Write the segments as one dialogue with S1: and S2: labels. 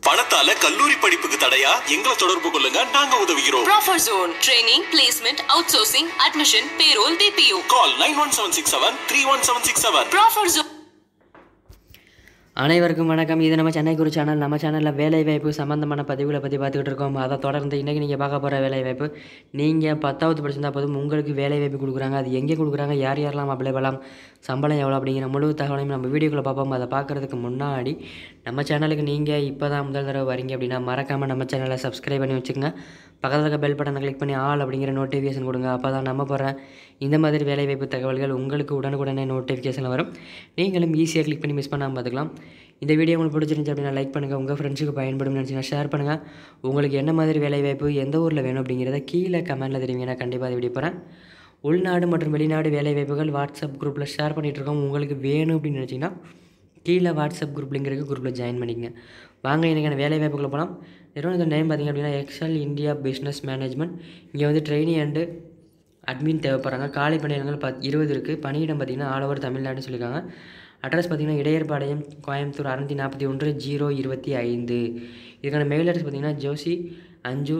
S1: பணத்தால கல்லூரி படிப்புக்கு தடையா எங்களை தொடர்பு கொள்ளுங்க நாங்க உதவுகிறோம்
S2: Proffer Zone. Training, placement, outsourcing, admission, payroll, BPO.
S1: Call nine one seven six seven three one seven six seven
S2: Proffer Zone.
S3: அனைவருக்கும் வணக்கம் இது நம்ம சென்னை குரு சேனல் நம்ம சேனலில் வேலைவாய்ப்பு சம்மந்தமான பதிவுகளை பற்றி பார்த்துக்கிட்டு இருக்கோம் அதை தொடர்ந்து இன்றைக்கி நீங்கள் பார்க்க போகிற வேலைவாய்ப்பு நீங்கள் பத்தாவது படிச்சிருந்தா போதும் உங்களுக்கு வேலைவாய்ப்பு கொடுக்குறாங்க அது எங்கே கொடுக்குறாங்க யார் யாரெல்லாம் அப்ளை பண்ணலாம் சம்பளம் எவ்வளோ அப்படிங்கிற முழு தகவலையும் நம்ம வீடியோக்குள்ளே பார்ப்போம் அதை பார்க்குறதுக்கு முன்னாடி நம்ம சேனலுக்கு நீங்கள் இப்போ தான் முதல் தடவை வரீங்க அப்படின்னா மறக்காமல் நம்ம சேனலை சப்ஸ்கிரைப் பண்ணி வச்சுக்கோங்க பக்கத்தில் இருக்க பெல் பட்டனை கிளிக் பண்ணி ஆல் அப்படிங்கிற நோட்டிஃபிகேஷன் கொடுங்க அப்போ தான் நம்ம போகிற இந்த மாதிரி வேலைவாய்ப்பு தகவல்கள் உங்களுக்கு உடனுக்குடனே நோட்டிஃபிகேஷன் வரும் நீங்களும் ஈஸியாக கிளிக் பண்ணி மிஸ் பண்ணாமல் பார்த்துக்கலாம் இந்த வீடியோ உங்களுக்கு பிடிச்சிருந்துச்சு அப்படின்னா லைக் பண்ணுங்கள் உங்கள் ஃப்ரெண்ட்ஸுக்கு பயன்படும் நினச்சிங்கன்னா ஷேர் பண்ணுங்கள் உங்களுக்கு என்ன மாதிரி வேலைவாய்ப்பு எந்த ஊரில் வேணும் அப்படிங்கிறத கீழே கமெண்ட்டில் தெரிவிங்க நான் கண்டிப்பாக அதை வீடியோ போகிறேன் உள்நாடு மற்றும் வெளிநாடு வேலைவாய்ப்புகள் வாட்ஸ்அப் குரூப்பில் ஷேர் பண்ணிகிட்டு இருக்கோம் உங்களுக்கு வேணும் அப்படின்னு நினச்சிங்கன்னா கீழே வாட்ஸ்அப் குரூப் லிங்க் இருக்குது குரூப்பில் ஜாயின் பண்ணிக்கங்க வாங்க இன்றைக்கான வேலை வாய்ப்புகளை போகலாம் நிறுவனத்தோட நேம் பார்த்திங்க அப்படின்னா எக்ஸல் இந்தியா பிஸ்னஸ் மேனேஜ்மெண்ட் இங்கே வந்து ட்ரெயினி அண்டு அட்மின் தேவைப்படுறாங்க காலி பணியிடங்கள் பத் இருபது இருக்குது பணியிடம் பார்த்திங்கன்னா ஆல் ஓவர் தமிழ்நாடுன்னு சொல்லியிருக்காங்க அட்ரஸ் பார்த்திங்கன்னா இடையர்பாளையம் கோயம்புத்தூர் அறநூற்றி நாற்பத்தி ஒன்று ஜீரோ இருபத்தி ஐந்து இதுக்கான மெயில் அட்ரஸ் பார்த்திங்கன்னா ஜோசி அஞ்சு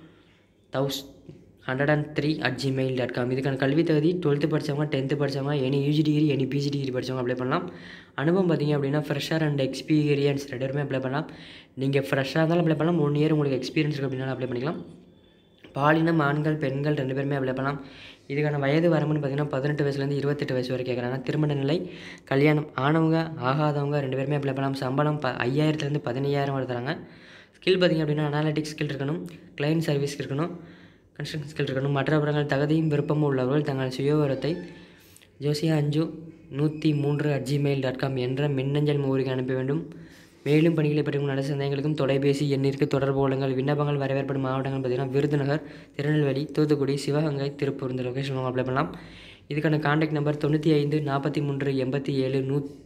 S3: thousand hundred and three at Gmail dot com இதுக்கான கல்வி தகுதி டுவெல்த்து படித்தவங்க டென்த்து படித்தவங்க any UG degree any PG degree படித்தவங்க அப்ளை பண்ணலாம் அனுபவம் பார்த்தீங்க அப்படின்னா ஃப்ரெஷர் அண்ட் எக்ஸ்பீரியன்ஸ் ரெண்டு பேருமே அப்ளை பண்ணலாம் நீங்கள் ஃப்ரெஷ்ஷாக இருந்தாலும் அப்ளை பண்ணலாம் ஒன் இயர் உங்களுக்கு எக்ஸ்பீரியன்ஸ் இருக்குது அப்படின்னாலும் அப்ளை பண்ணிக்கலாம் பாலினம் ஆண்கள் பெண்கள் ரெண்டு பேருமே அப்ளை பண்ணலாம் இதுக்கான வயது வரம்புன்னு பார்த்தீங்கன்னா பதினெட்டு வயசுலேருந்து இருபத்தெட்டு வயசு வரை கேட்குறாங்க திருமண நிலை கல்யாணம் ஆனவங்க ஆகாதவங்க ரெண்டு பேருமே அப்ளை பண்ணலாம் சம்பளம் ப ஐயாயிரத்துலேருந்து பதினையாயிரம் வரை தராங்க ஸ்கில் பார்த்திங்க அப்படின்னா அனாலிட்டிக்ஸ் ஸ்கில் இருக்கணும் கிளைண்ட் சர்வீஸ் இருக்கணும் கன்ஸ்ட்ரக்ஷன் ஸ்கில் இருக்கணும் மற்ற விவரங்கள் தகுதியும் விருப்பமும் உள்ளவர்கள் தங்கள் சுயவிவரத்தை ஜோசியா அஞ்சு நூற்றி மூன்று அட் ஜிமெயில் டாட் காம் என்ற மின்னஞ்சல் முகவரிக்கு அனுப்ப வேண்டும் மேலும் பணிகளை பற்றி உங்கள் நடந்த சந்தேகங்களுக்கும் தொலைபேசி எண்ணிற்கு தொடர்பு கொள்ளுங்கள் விண்ணப்பங்கள் வரவேற்படும் மாவட்டங்கள் பார்த்திங்கன்னா விருதுநகர் திருநெல்வேலி தூத்துக்குடி சிவகங்கை திருப்பூர் இந்த லொக்கேஷன் அவங்க அப்ளை பண்ணலாம் இதுக்கான காண்டாக்ட் நம்பர் தொண்ணூற்றி ஐந்து நாற்பத்தி மூன்று எண்பத்தி ஏழு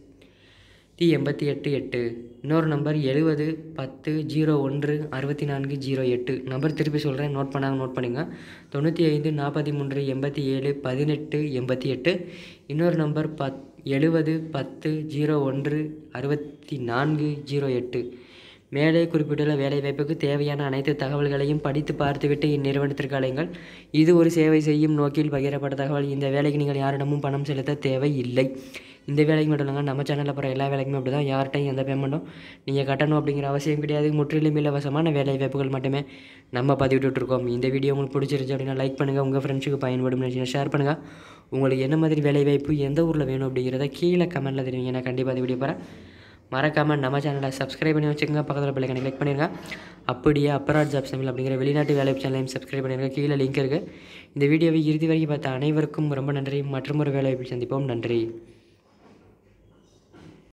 S3: நூற்றி எண்பத்தி எட்டு எட்டு இன்னொரு நம்பர் எழுபது பத்து ஜீரோ ஒன்று அறுபத்தி நான்கு ஜீரோ எட்டு நம்பர் திருப்பி சொல்கிறேன் நோட் பண்ணாங்க நோட் பண்ணுங்க தொண்ணூற்றி ஐந்து நாற்பத்தி மூன்று எண்பத்தி ஏழு பதினெட்டு எண்பத்தி எட்டு இன்னொரு நம்பர் பத் எழுபது பத்து ஜீரோ ஒன்று அறுபத்தி நான்கு ஜீரோ எட்டு மேலே குறிப்பிட்டுள்ள வேலைவாய்ப்புக்கு தேவையான அனைத்து தகவல்களையும் படித்து பார்த்துவிட்டு இந்நிறுவனத்திற்கு அழைங்கள் இது ஒரு சேவை செய்யும் நோக்கில் பகிரப்பட்ட தகவல் இந்த வேலைக்கு நீங்கள் யாரிடமும் பணம் செலுத்த தேவை இல்லை இந்த வேலைக்கு மட்டும் இல்லைங்க நம்ம சேனலில் போகிற எல்லா வேலைக்குமே அப்படி தான் யார்கிட்டையும் எந்த பேமெண்ட்டும் நீங்கள் கட்டணும் அப்படிங்கிற அவசியம் கிடையாது முற்றிலும் இலவசமான வேலை வாய்ப்புகள் மட்டுமே நம்ம பதிவிட்டுருக்கோம் இந்த வீடியோ உங்களுக்கு பிடிச்சிருந்துச்சு அப்படின்னா லைக் பண்ணுங்கள் உங்கள் ஃப்ரெண்ட்ஸுக்கு பயன்படும் நினச்சிங்கன்னா ஷேர் பண்ணுங்கள் உங்களுக்கு என்ன மாதிரி வேலை வாய்ப்பு எந்த ஊரில் வேணும் அப்படிங்கிறத கீழே கமெண்ட்டில் தெரிவிங்க நான் கண்டிப்பாக அது வீடியோ போகிறேன் மறக்காமல் நம்ம சேனலை சப்ஸ்கிரைப் பண்ணி வச்சுக்கோங்க பக்கத்தில் பிள்ளைங்க கிளிக் பண்ணிடுங்க அப்படியே அப்ராட் ஜாப் தமிழ் அப்படிங்கிற வெளிநாட்டு வேலை சேனலையும் சப்ஸ்கிரைப் பண்ணிடுங்க கீழே லிங்க் இருக்குது இந்த வீடியோவை இறுதி வரைக்கும் பார்த்த அனைவருக்கும் ரொம்ப நன்றி மற்றும் ஒரு வேலை சந்திப்போம் நன்றி